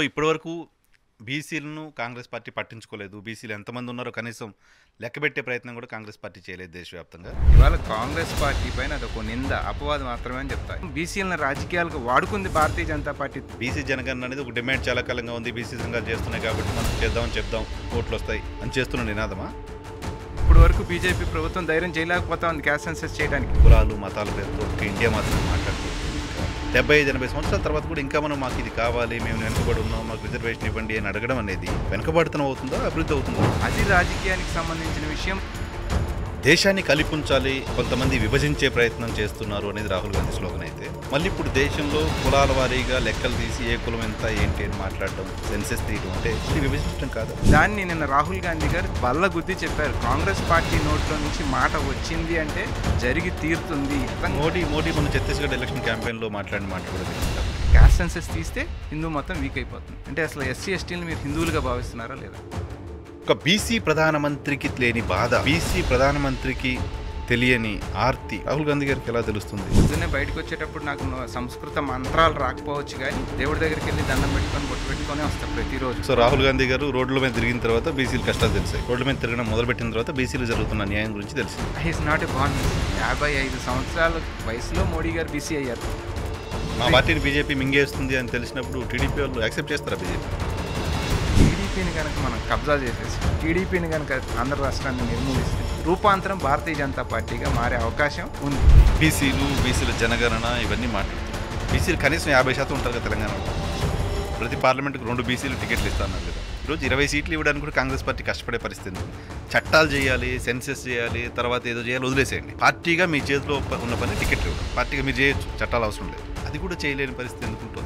ఇప్పటివరకు బీసీలను కాంగ్రెస్ పార్టీ పట్టించుకోలేదు బీసీలు ఎంతమంది ఉన్నారో కనీసం లెక్కబెట్టే ప్రయత్నం కూడా కాంగ్రెస్ పార్టీ చేయలేదు దేశవ్యాప్తంగా ఇవాళ కాంగ్రెస్ పార్టీ పైన అదొక నింద అపవాదం మాత్రమే అని చెప్తారు బీసీలను రాజకీయాలకు వాడుకుంది భారతీయ జనతా పార్టీ బీసీ జనగణన అనేది ఒక డిమాండ్ చాలా కాలంగా ఉంది బీసీ సంఘాలు చేస్తున్నాయి కాబట్టి మనం చేద్దామని చెప్దాం ఓట్లు వస్తాయి అని చేస్తున్న నినాదమా ఇప్పుడు వరకు బీజేపీ ప్రభుత్వం ధైర్యం చేయలేకపోతా ఉంది క్యాస్ట్ సెన్సెస్ చేయడానికి కులాలు మతాల పేరుతో ఒక ఇండియా మాత్రమే మాట్లాడుతుంది డెబ్బై ఐదు ఎనభై సంవత్సరాల తర్వాత కూడా ఇంకా మనం మాకు ఇది కావాలి మేము వెనుకబడి ఉన్నాం మాకు రిజర్వేషన్ ఇవ్వండి అని అడగడం అనేది వెనుకబడుతనం అవుతుందా అభివృద్ధి అవుతుందా అది రాజకీయానికి సంబంధించిన విషయం దేశాన్ని కలిపుంచాలి కొంతమంది విభజించే ప్రయత్నం చేస్తున్నారు అనేది రాహుల్ గాంధీ స్లోగన్ అయితే మళ్ళీ ఇప్పుడు దేశంలో కులాల వారీగా లెక్కలు తీసి ఏ కులం ఎంత ఏంటి అని మాట్లాడడం సెన్సెస్ తీయడం అంటే ఇది విభజించడం కాదు దాన్ని నిన్న రాహుల్ గాంధీ గారు బల్ల గుద్ది చెప్పారు కాంగ్రెస్ పార్టీ నోట్లో నుంచి మాట వచ్చింది అంటే జరిగి తీరుతుంది మోడీ మోడీ మన ఛత్తీస్గఢ్ ఎలక్షన్ క్యాంపెయిన్లో మాట్లాడిన మాట కూడా తీసుకుంటాం క్యాస్ట్ సెన్సెస్ తీస్తే హిందూ మొత్తం వీక్ అయిపోతుంది అంటే అసలు ఎస్సీ ఎస్టీలు మీరు హిందువులుగా భావిస్తున్నారా లేదా ఒక బీసీ ప్రధానమంత్రికి లేని బాధ బీసీ ప్రధానమంత్రికి తెలియని ఆర్తి రాహుల్ గాంధీ గారికి ఎలా తెలుస్తుంది పొద్దున్నే బయటకు వచ్చేటప్పుడు నాకు నో- సంస్కృత మంత్రాలు రాకపోవచ్చు కానీ దేవుడి దగ్గరికి వెళ్ళి దండం పెట్టుకొని బొట్టు పెట్టుకొని వస్తాను ప్రతిరోజు సో రాహుల్ గాంధీ గారు రోడ్ల మీద తిరిగిన తర్వాత బీసీలు కష్టాలు తెలిసాయి రోడ్ల మీద తిరగడం మొదలుపెట్టిన తర్వాత బీసీలు జరుగుతున్న న్యాయం గురించి తెలిసింది హీస్ నాట్ ఎ బాన్ యాభై ఐదు సంవత్సరాల వయసులో మోడీ గారు బీసీ అయ్యారు మా పార్టీని బీజేపీ మింగేస్తుంది అని తెలిసినప్పుడు టీడీపీ వాళ్ళు యాక్సెప్ట్ చేస్తారా బీజేపీ టీడీపీని కనుక మనం కబ్జా చేసేసి టీడీపీని కనుక ఆంధ్ర రాష్ట్రాన్ని నిర్మూలిస్తే రూపాంతరం భారతీయ జనతా పార్టీగా మారే అవకాశం ఉంది బీసీలు బీసీల జనగణన ఇవన్నీ మాట్లాడుతున్నారు బీసీలు కనీసం యాభై శాతం ఉంటారు కదా తెలంగాణలో ప్రతి పార్లమెంట్కి రెండు బీసీలు టికెట్లు ఇస్తాన్నారు కదా ఈరోజు ఇరవై సీట్లు ఇవ్వడానికి కూడా కాంగ్రెస్ పార్టీ కష్టపడే పరిస్థితి ఉంది. చట్టాలు చేయాలి సెన్సెస్ చేయాలి తర్వాత ఏదో చేయాలి వదిలేసేయండి పార్టీగా మీ చేతిలో ప- ఉన్న పని టికెట్లు ఇవ్వడం పార్టీగా మీరు చేయొచ్చు చట్టాలు అవసరం లేదు అది కూడా చేయలేని పరిస్థితి ఎందుకు ఉంటుంది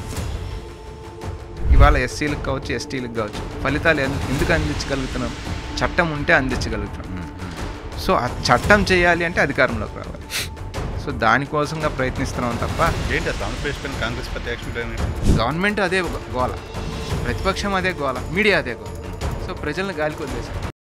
ఇవాళ ఎస్సీలకు కావచ్చు ఎస్టీలకు కావచ్చు ఫలితాలు ఎందు- ఎందుకు అందించగలుగుతున్నాం చట్టం ఉంటే అందించగలుగుతాం సో ఆ చట్టం చేయాలి అంటే అధికారంలోకి రావాలి సో దానికోసంగా ప్రయత్నిస్తున్నాం తప్ప ఏంటి అసలు ఆంధ్రప్రదేశ్ పైన కాంగ్రెస్ పార్టీ యాక్షన్ ప్లాన్ ఏంటి? గవర్నమెంట్ అదే గోల ప్రతిపక్షం అదే గోల మీడియా అదే గోల సో ప్రజలను గాలికి వదిలేశారు